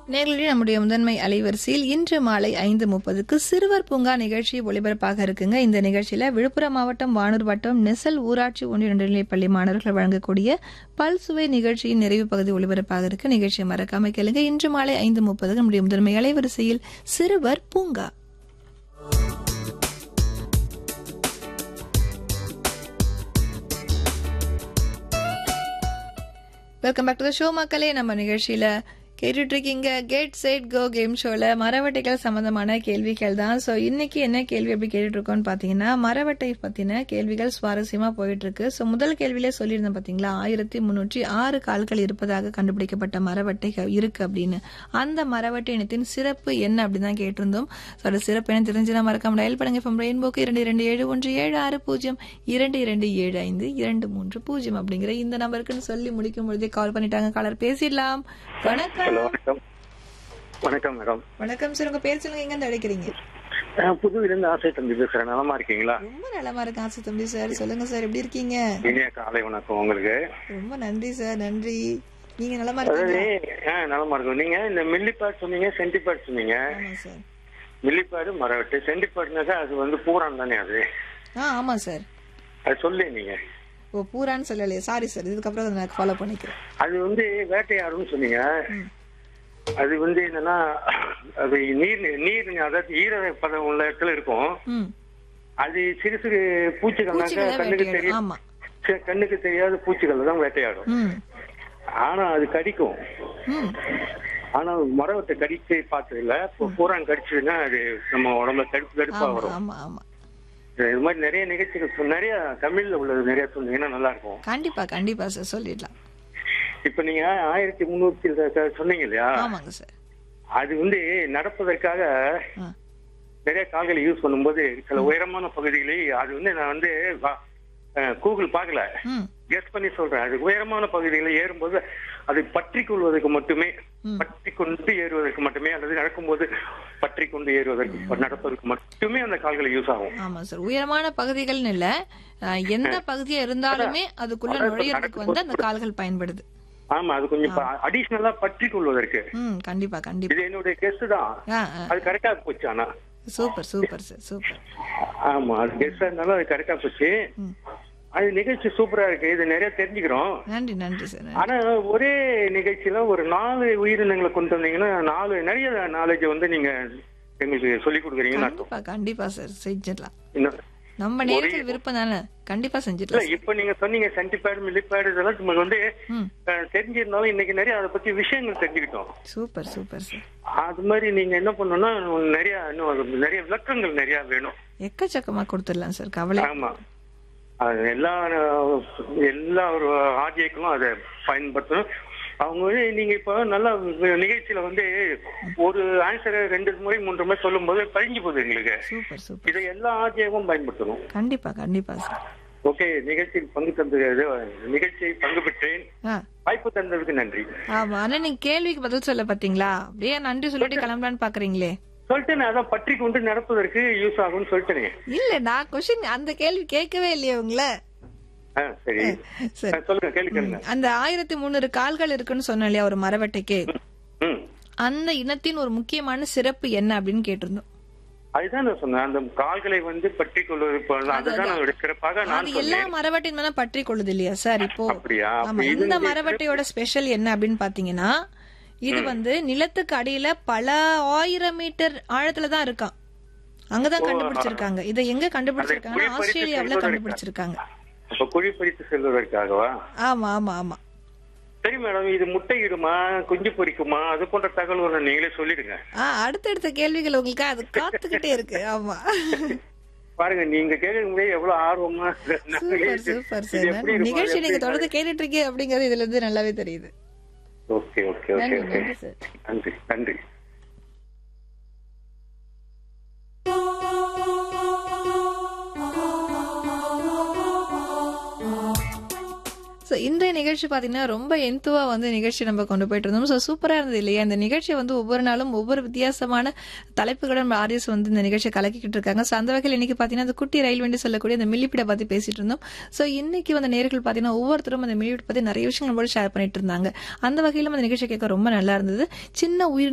நேரடி நம்முடைய முதன்மை அலைவரிசையில் இன்று மாலை ஐந்து முப்பதுக்கு சிறுவர் பூங்கா நிகழ்ச்சி ஒளிபரப்பாக இருக்குங்க இந்த நிகழ்ச்சியில விழுப்புரம் மாவட்டம் வானூர் வட்டம் நெசல் ஊராட்சி ஒன்றிய நடுநிலைப் பள்ளி மாணவர்கள் வழங்கக்கூடிய பல்சுவை நிகழ்ச்சியின் நிறைவு பகுதி ஒளிபரப்பாக இருக்கு நிகழ்ச்சியை மறக்காம கேளுங்க இன்று மாலை ஐந்து முப்பதுக்கு நம்முடைய முதன்மை அலைவரிசையில் சிறுவர் பூங்கா welcome back to the show மக்களே நம்ம நிகழ்ச்சியில கேட்டுட்டு இருக்கீங்க கெட் செட் கோ கேம் ஷோல மரவட்டைகள் சம்பந்தமான கேள்விகள் தான் ஸோ இன்னைக்கு என்ன கேள்வி எப்படி கேட்டுட்டு இருக்கோம்னு பாத்தீங்கன்னா மரவட்டை பத்தின கேள்விகள் சுவாரஸ்யமா போயிட்டு இருக்கு ஸோ முதல் கேள்வியிலே சொல்லியிருந்தேன் பாத்தீங்களா ஆயிரத்தி முன்னூற்றி ஆறு கால்கள் இருப்பதாக கண்டுபிடிக்கப்பட்ட மரவட்டை இருக்கு அப்படின்னு அந்த மரவட்டை இனத்தின் சிறப்பு என்ன அப்படின்னு தான் கேட்டிருந்தோம் ஸோ அது சிறப்பு என்ன தெரிஞ்சுனா மறக்காம டயல் பண்ணுங்க இப்போ ரெயின்போக்கு இரண்டு இரண்டு ஏழு ஒன்று ஏழு ஆறு பூஜ்ஜியம் இரண்டு இரண்டு ஏழு ஐந்து இரண்டு மூன்று பூஜ்ஜியம் அப்படிங்கிற இந்த நம்பருக்குன்னு சொல்லி முடிக்கும் பொழுதே கால் பண்ணிட்டாங்க காலர் பேசிடலாம் வணக்கம் ஹலோ வணக்கம் வணக்கம் மேடம் வணக்கம் சார் உங்க பேர் சொல்லுங்க எங்க இருந்து அழைக்கிறீங்க நான் புதுவிலிருந்து ஆசை தம்பி பேசுறேன் நலமா இருக்கீங்களா ரொம்ப நலமா இருக்கு ஆசை தம்பி சார் சொல்லுங்க சார் எப்படி இருக்கீங்க இனிய காலை வணக்கம் உங்களுக்கு ரொம்ப நன்றி சார் நன்றி நீங்க நலமா அதாவது இருக்கீங்களா ஆ, நலமா இருக்கும் நீங்க இந்த மில்லிப்பாட் சொன்னீங்க சென்டிபாட் சொன்னீங்க ஆமா சார் மில்லிப்பாடு மரவட்டு சென்டிபாட்னாக்கா அது வந்து பூரான் தானே அது ஆ ஆமா சார் அது சொல்லி நீங்க ஓ பூரான்னு சொல்லலையே சாரி சார் இதுக்கப்புறம் அதை நான் ஃபாலோ பண்ணிக்கிறேன் அது வந்து வேட்டையாடுன்னு சொன்னீங்க ம். அது வந்து என்னன்னா அது நீர் நீர் அதாவது ஈர பதம் உள்ள இடத்துல இருக்கும் ம் அது சிறு சிறு பூச்சிகள்னாக்கா பூச்சிகளை கண்ணுக்கு வேட்டையாடும் தெரியும் ஆமா கண்ணுக்கு தெரியாத பூச்சிகள் தான் வேட்டையாடும் ம் ஆனா அது கடிக்கும் ம் ஆனா மரவத்தை கடிச்சு பார்த்தது இல்ல இப்போ பூரான் கடிச்சதுன்னா அது நம்ம உடம்புல தடுப்பு தடுப்பா ஆமா வரும் ஆமா ஆமா இது மாதிரி நிறைய நிகழ்ச்சிகள் சொ- நிறைய தமிழ்ல உள்ளது நிறைய சொன்னீங்கன்னா நல்லா இருக்கும் கண்டிப்பா கண்டிப்பா சார் சொல்லிடலாம் இப்ப நீங்க ஆயிரத்தி முன்னூத்தி சொன்னீங்க இல்லையா ஆமாங்க சார் அது வந்து நடப்பதற்காக ஆ நிறைய கால்களை யூஸ் பண்ணும்போது சில உயரமான பகுதிகளே அது வந்து நான் வந்து வா- அஹ், கூகுள் பார்க்கல ம் கெஸ் பண்ணி சொல்றேன் அது உயரமான பகுதிகளில் ஏறும்போது அதை பற்றி கொள்வதற்கு மட்டுமே ம். பற்றி கொண்டு ஏறுவதற்கு மட்டுமே அல்லது நடக்கும்போது பற்றி கொண்டு ஏறுவதற்கு நடப்பதற்கு மட்டுமே அந்த கால்களை யூஸ் ஆகும் ஆமா சார் உயரமான பகுதிகள்னு இல்ல அஹ், எந்த பகுதியா இருந்தாலுமே அதுக்குள்ள நுழையறதுக்கு வந்து அந்த கால்கள் பயன்படுது ஆமா அது கொஞ்சம் அடிஷனலா பற்றி கொள்வதற்கு ம் கண்டிப்பா கண்டிப்பா இது என்னுடைய கெஸ்ட் தான் ஆ ஆ அது கரெக்டா போச்சு ஆனா சூப்பர் சூப்பர் சார் சூப்பர் ஆமா அது கெஸ்டா இருந்தாலும் அது கரெக்டா போச்சு ம் அது நிகழ்ச்சி சூப்பரா இருக்கு இது நிறைய தெரிஞ்சுக்கிறோம் நன்றி நன்றி சார் நன்றி. ஆனா ஒரே நிகழ்ச்சியில ஒரு நாலு உயிரினங்களை கொண்டு வந்தீங்கன்னா நாலு நிறைய நாலேஜ் வந்து நீங்க எங்களுக்கு சொல்லி கொடுக்குறீங்கன்னு அர்த்தம் கண்டிப்பா கண்டிப்பா சார் செஞ்சிடலாம் இன்னும் நம்ம நேரத்தில் விருப்பம் தானே கண்டிப்பா இல்ல செஞ்சிடலாம் இப்ப நீங்க சொன்னீங்க சென்டிபேட் மில்லிபேட் இதெல்லாம் நமக்கு வந்து ம் அஹ், தெரிஞ்சிருந்தாலும் இன்னைக்கு நிறைய அதை பத்தி விஷயங்கள் தெரிஞ்சுக்கிட்டோம் சூப்பர் சூப்பர் சார் அது மாதிரி நீங்க என்ன பண்ணணும்னா நிறைய இன்னும் அது நிறைய விளக்கங்கள் நிறைய வேணும் எக்கச்சக்கமா கொடுத்துடலாம் சார் கவலை ஆமா அது எல்லா அஹ், எல்லா ஒரு ஆர்ஜிக்கும் அதை பயன்படுத்தணும் அவங்க வந்து நீங்க இப்ப நல்ல நிகழ்ச்சியில வந்து ஒரு ஆன்சரை ரெண்டு முறை மூன்று முறை சொல்லும் போது பழிஞ்சு போகுது எங்களுக்கு சூப்பர் சூப்பர் இதை எல்லா ஆர்ஜியமும் பயன்படுத்தணும் கண்டிப்பா கண்டிப்பா சார் ஓகே நிகழ்ச்சியில் பங்கு தந்தது நிகழ்ச்சியை பங்கு பெற்றேன் ஆ வாய்ப்பு தந்ததுக்கு நன்றி ஆமா ஆனா நீங்க கேள்விக்கு பதில் சொல்ல பாத்தீங்களா அப்படியே நன்றி சொல்லிட்டு கிளம்பலான்னு பாக்குறீங்களே சொல்லிட்டேன் அதான் பற்றி கொண்டு நடப்பதற்கு யூஸ் ஆகும்னு சொல்லிட்டேனே இல்ல நான் கொஸ்டின் அந்த கேள்வி கேட்கவே இல்லையே உங்களை ஆ, சரி சரி ஆ, சொல்லுங்க கேள்வி கேளுங்க அந்த ஆயிரத்தி முந்நூறு கால்கள் இருக்குன்னு சொன்னோம் இல்லையா ஒரு மரவட்டைக்கு ம் அந்த இனத்தின் ஒரு முக்கியமான சிறப்பு என்ன அப்படின்னு கேட்டிருந்தோம் அதுதான் நான் சொன்னேன் அந்த கால்களை வந்து பற்றி கொள்வது போல அதுதான் அதோட சிறப்பாக நான் அது எல்லா சொன்னேன் மரவட்டையும் தானே பற்றி கொள்ளுது இல்லையா சார் இப்போ அப்படியா ஆமா அப்ப இது இந்த மரவட்டையோட ஸ்பெஷல் என்ன அப்படின்னு பாத்தீங்கன்னா இது வந்து நிலத்துக்கு அடியில பல ஆயிரம் மீட்டர் ஆழத்துல தான் இருக்கான் அங்கதான் கண்டுபிடிச்சிருக்காங்க இதை எங்க கண்டுபிடிச்சிருக்காங்கன்னா குழி பறித்து ஆஸ்திரேலியாவுல செல்வதற்கு. கண்டுபிடிச்சிருக்காங்க அப்ப குழி பறித்து செல்வதற்காகவா ஆமா ஆமா ஆமா சரி மேடம் இது முட்டையிடுமா குஞ்சு பொரிக்குமா அது போன்ற தகவல்களை நீங்களே சொல்லிடுங்க ஆ அடுத்தடுத்த கேள்விகள் உங்களுக்கு அது காத்துக்கிட்டே இருக்கு ஆமா பாருங்க நீங்க கேட்கும் எவ்வளவு ஆர்வமா சூப்பர் சூப்பர் இது சார் எப்படி இருக்கும், நிகழ்ச்சி எப்படி நீங்க தொடர்ந்து கேட்டுட்டு இருக்கீங்க அப்படிங்கறது இதுல இருந்து நல்லாவே தெரியுது ஓகே ஓகே ஓகே நன்றி ஓகே நன்றி சார் நன்றி நன்றி ஸோ இன்றைய நிகழ்ச்சி பார்த்தீங்கன்னா ரொம்ப எந்துவா வந்து நிகழ்ச்சி நம்ம கொண்டு போயிட்டு இருந்தோம் ஸோ சூப்பராக இருந்தது இல்லையா இந்த நிகழ்ச்சியை வந்து ஒவ்வொரு நாளும் ஒவ்வொரு வித்தியாசமான தலைப்புகளுடன் ஆர்எஸ் வந்து இந்த நிகழ்ச்சியை கலக்கிக்கிட்டு இருக்காங்க ஸோ அந்த வகையில் இன்னைக்கு பார்த்தீங்கன்னா அந்த குட்டி ரயில் வண்டி சொல்லக்கூடிய அந்த மில்லிப்பிடை பற்றி பேசிட்டு இருந்தோம் ஸோ இன்னைக்கு வந்து நேர்கள் பார்த்தீங்கன்னா ஒவ்வொருத்தரும் அந்த மில்லிப்பிடை பற்றி நிறைய விஷயங்கள் நம்மளோட ஷேர் பண்ணிட்டு இருந்தாங்க அந்த வகையிலும் அந்த நிகழ்ச்சி கேட்க ரொம்ப நல்லா இருந்தது சின்ன உயிர்